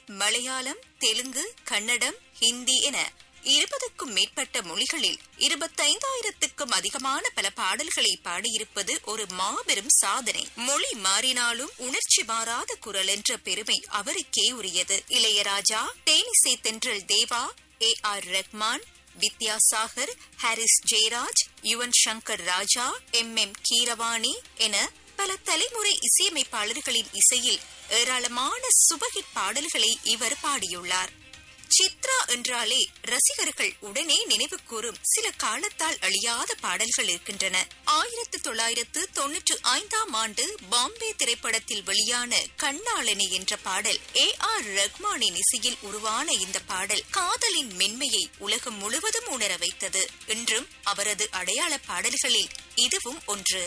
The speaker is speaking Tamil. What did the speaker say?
மலையாளம் தெலுங்கு கன்னடம் ஹிந்தி என இருபதுக்கும் மேற்பட்ட மொழிகளில் இருபத்தைந்தாயிரத்துக்கும் அதிகமான பல பாடல்களை பாடியிருப்பது ஒரு மாபெரும் சாதனை மொழி மாறினாலும் உணர்ச்சி மாறாத குரல் என்ற பெருமை அவருக்கே உரியது இளையராஜா தேனிசை தென்றல் Deva A R Rahman Vidyasagar Harris Jayaraj Yuvan Shankar Raja M M Keeravani என பல தலைமுறை இசையமைப்பாளர்களின் இசையில் ஏராளமான சுபஹிட் பாடல்களை இவர் பாடியுள்ளார் சித்ரா என்றாலே ரசிகர்கள் உடனே நினைவு கூறும் சில காலத்தால் அழியாத பாடல்கள் இருக்கின்றன ஆயிரத்து தொள்ளாயிரத்து தொன்னூற்று ஐந்தாம் ஆண்டு பாம்பே திரைப்படத்தில் வெளியான கண்ணாளனி என்ற பாடல் ஏ ஆர் ரஹ்மானின் இசையில் உருவான இந்த பாடல் காதலின் மென்மையை உலகம் முழுவதும் உணர வைத்தது இன்றும் அவரது அடையாள பாடல்களில் இதுவும் ஒன்று